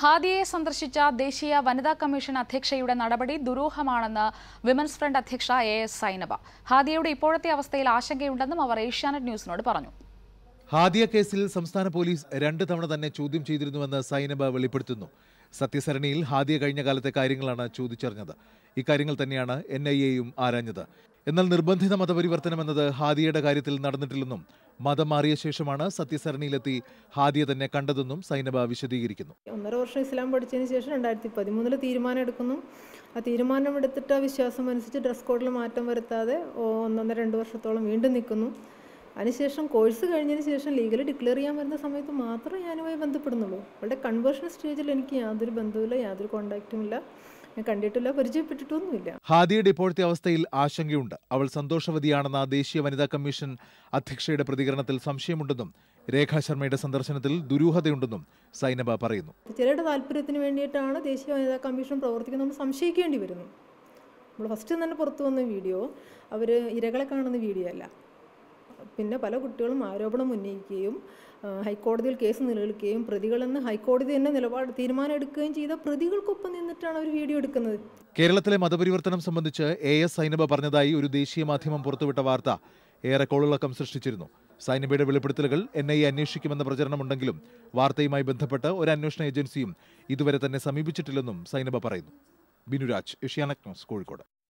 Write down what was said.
ഹാദിയെ സന്ദർശിച്ച ദേശീയ വനിതാ കമ്മീഷൻ അധ്യക്ഷയുടെ നടപടി ദുരൂഹമാണെന്ന് വിമൻസ് ഫ്രണ്ട് അധ്യക്ഷ എ എസ് സൈനബ ഹാദിയയുടെ ഇപ്പോഴത്തെ അവസ്ഥയിൽ ആശങ്കയുണ്ടെന്നും അവർ ഏഷ്യാനെറ്റ് ന്യൂസിനോട് പറഞ്ഞു ഹാദിയ കേസിൽ സംസ്ഥാന പോലീസ് രണ്ട് തവണ തന്നെ ചോദ്യം ചെയ്തിരുന്നുവെന്ന് സൈനബ വെളിപ്പെടുത്തുന്നു സത്യസരണിയിൽ ഹാദിയ കഴിഞ്ഞ കാലത്തെ കാര്യങ്ങളാണ് ചോദിച്ചറിഞ്ഞത് ഇക്കാര്യങ്ങൾ തന്നെയാണ് എൻ ഐ എയും ആരാഞ്ഞത് എന്നാൽ നിർബന്ധിത മതപരിവർത്തനം എന്നത് ഹാദിയയുടെ കാര്യത്തിൽ നടന്നിട്ടില്ലെന്നും മതം മാറിയ ശേഷമാണ് സത്യസരണിയിലെത്തി ഹാദിയ തന്നെ കണ്ടതെന്നും സൈനബ വിശദീകരിക്കുന്നു ഒന്നര വർഷം ഇസ്ലാം പഠിച്ചതിന് ശേഷം രണ്ടായിരത്തി പതിമൂന്നിൽ തീരുമാനം എടുക്കുന്നു ആ തീരുമാനം എടുത്തിട്ട് ആ വിശ്വാസം അനുസരിച്ച് ഡ്രസ് കോഡിൽ മാറ്റം വരുത്താതെ ഓ- ഒന്നൊന്നര രണ്ട് വർഷത്തോളം വീണ്ടും നിൽക്കുന്നു അതിനുശേഷം കോഴ്സ് കഴിഞ്ഞതിന് ശേഷം ലീഗലി ഡിക്ലെയർ ചെയ്യാൻ വരുന്ന സമയത്ത് മാത്രമേ ഞാനുമായി ബന്ധപ്പെടുന്നുള്ളൂ അവളുടെ കൺവേർഷൻ സ്റ്റേജിൽ എനിക്ക് യാതൊരു ബന്ധവുമില്ല യാതൊരു കോണ്ടാക്റ്റും ഇല്ല ഞാൻ കണ്ടിട്ടില്ല പരിചയപ്പെട്ടിട്ടൊന്നുമില്ല ഹാദിയയുടെ ഇപ്പോഴത്തെ അവസ്ഥയിൽ ആശങ്കയുണ്ട് അവൾ സന്തോഷവതിയാണെന്ന ദേശീയ വനിതാ കമ്മീഷൻ അധ്യക്ഷയുടെ പ്രതികരണത്തിൽ സംശയമുണ്ടെന്നും രേഖാ ശർമ്മയുടെ സന്ദർശനത്തിൽ ദുരൂഹതയുണ്ടെന്നും സൈനബ പറയുന്നു ചിലരുടെ താല്പര്യത്തിന് വേണ്ടിയിട്ടാണ് ദേശീയ വനിതാ കമ്മീഷൻ പ്രവർത്തിക്കുന്നത് നമ്മൾ സംശയിക്കേണ്ടി വരുന്നു നമ്മൾ ഫസ്റ്റ് തന്നെ പുറത്തു വന്ന വീഡിയോ അവർ ഇരകളെ കാണുന്ന വീഡിയോ അല്ല പിന്നെ പല കുട്ടികളും ആരോപണം ഉന്നയിക്കുകയും ആ, ഹൈക്കോടതിയിൽ കേസ് നിലനിൽക്കുകയും പ്രതികളെന്ന് ഹൈക്കോടതി തന്നെ നിലപാട് തീരുമാനം എടുക്കുകയും ചെയ്ത പ്രതികൾക്കൊപ്പം നിന്നിട്ടാണ് അവർ വീഡിയോ എടുക്കുന്നത് കേരളത്തിലെ മതപരിവർത്തനം സംബന്ധിച്ച് എ എസ് സൈനബ പറഞ്ഞതായി ഒരു ദേശീയ മാധ്യമം പുറത്തുവിട്ട വാർത്ത ഏറെ കോളിളക്കം സൃഷ്ടിച്ചിരുന്നു സൈനബയുടെ വെളിപ്പെടുത്തലുകൾ എൻ ഐ എ അന്വേഷിക്കുമെന്ന പ്രചരണമുണ്ടെങ്കിലും വാർത്തയുമായി ബന്ധപ്പെട്ട് ഒരു അന്വേഷണ ഏജൻസിയും ഇതുവരെ തന്നെ സമീപിച്ചിട്ടില്ലെന്നും സൈനബ പറയുന്നു ബിനുരാജ് ഏഷ്യാനെറ്റ് ന്യൂസ് കോഴിക്കോട്